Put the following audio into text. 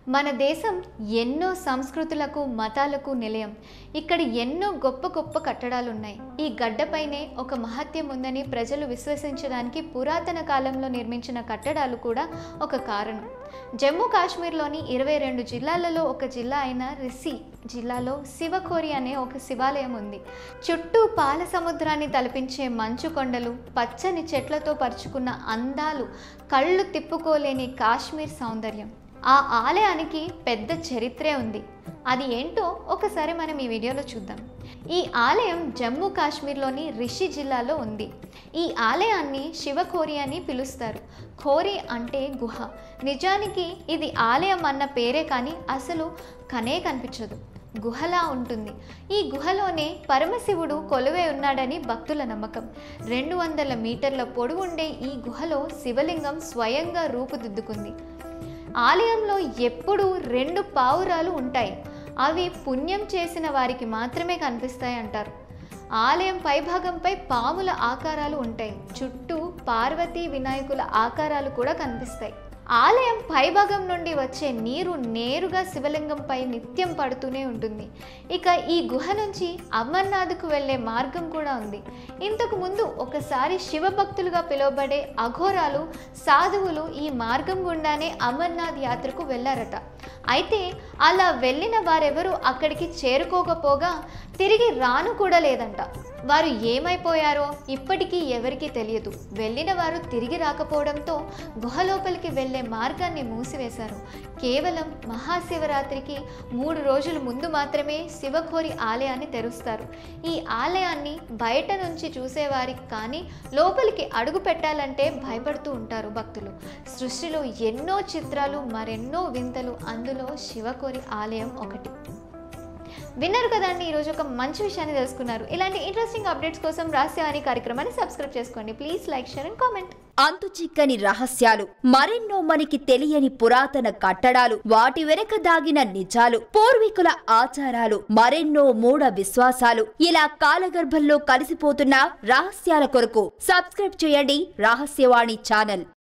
మన దేశం ఎన్నో సంస్కృతులకు మతాలకు నిలయం ఇక్కడ ఎన్నో గొప్ప గొప్ప కట్టడాలు ఉన్నాయి ఈ గడ్డపైనే ఒక మహత్యం ఉందని ప్రజలు విశ్వసించడానికి పురాతన కాలంలో నిర్మించిన కట్టడాలు కూడా ఒక కారణం జమ్మూ కాశ్మీర్లోని ఇరవై రెండు జిల్లాలలో ఒక జిల్లా అయిన రిసి జిల్లాలో శివకోరి అనే ఒక శివాలయం ఉంది చుట్టూ పాల సముద్రాన్ని తలపించే మంచు కొండలు పచ్చని చెట్లతో పరుచుకున్న అందాలు కళ్ళు తిప్పుకోలేని కాశ్మీర్ సౌందర్యం ఆ ఆలయానికి పెద్ద చరిత్రే ఉంది అది ఏంటో ఒకసారి మనం ఈ వీడియోలో చూద్దాం ఈ ఆలయం జమ్మూ కాశ్మీర్లోని రిషి జిల్లాలో ఉంది ఈ ఆలయాన్ని శివఖోరి అని పిలుస్తారు ఖోరి అంటే గుహ నిజానికి ఇది ఆలయం అన్న పేరే కానీ అసలు కనే కనిపించదు గుహలా ఉంటుంది ఈ గుహలోనే పరమశివుడు కొలువై ఉన్నాడని భక్తుల నమ్మకం రెండు వందల మీటర్ల పొడవుండే ఈ గుహలో శివలింగం స్వయంగా రూపుదిద్దుకుంది ఆలయంలో ఎప్పుడూ రెండు పావురాలు ఉంటాయి అవి పుణ్యం చేసిన వారికి మాత్రమే కనిపిస్తాయి అంటారు ఆలయం పైభాగంపై పాముల ఆకారాలు ఉంటాయి చుట్టూ పార్వతీ వినాయకుల ఆకారాలు కూడా కనిపిస్తాయి ఆలయం పైభాగం నుండి వచ్చే నీరు నేరుగా శివలింగంపై నిత్యం పడుతూనే ఉంటుంది ఇక ఈ గుహ నుంచి అమర్నాథ్కు వెళ్ళే మార్గం కూడా ఉంది ఇంతకు ముందు ఒకసారి శివభక్తులుగా పిలువబడే అఘోరాలు సాధువులు ఈ మార్గం గుండానే అమర్నాథ్ యాత్రకు వెళ్ళారట అయితే అలా వెళ్ళిన వారెవరూ అక్కడికి చేరుకోకపోగా తిరిగి రాను కూడా లేదంట వారు ఏమైపోయారో ఇప్పటికీ ఎవరికీ తెలియదు వెళ్ళిన వారు తిరిగి రాకపోవడంతో గుహ లోపలికి వెళ్ళే మార్గాన్ని మూసివేశారు కేవలం మహాశివరాత్రికి మూడు రోజుల ముందు మాత్రమే శివఖోరి ఆలయాన్ని తెరుస్తారు ఈ ఆలయాన్ని బయట నుంచి చూసేవారికి కానీ లోపలికి అడుగు పెట్టాలంటే భయపడుతూ ఉంటారు భక్తులు సృష్టిలో ఎన్నో చిత్రాలు మరెన్నో వింతలు అందులో శివకోరి ఆలయం ఒకటి విన్నారు కదండి ఈరోజు ఒక మంచి విషయాన్ని తెలుసుకున్నారు ఇలాంటి ఇంట్రెస్టింగ్ అప్డేట్స్ కోసం రహస్యవాణి కార్యక్రమాన్ని సబ్స్క్రైబ్ చేసుకోండి please like share and comment అంతు చిక్కని రహస్యాలు మరెన్నో మనకి తెలియని పురాతన కట్టడాలు వాటి వెనక దాగిన నిజాలు పూర్వీకుల ఆచారాలు మరెన్నో మూఢ విశ్వాసాలు ఇలా కాలగర్భంలో కలిసిపోతున్న రహస్యాల కొరకు సబ్స్క్రైబ్ చేయండి రహస్యవాణి ఛానల్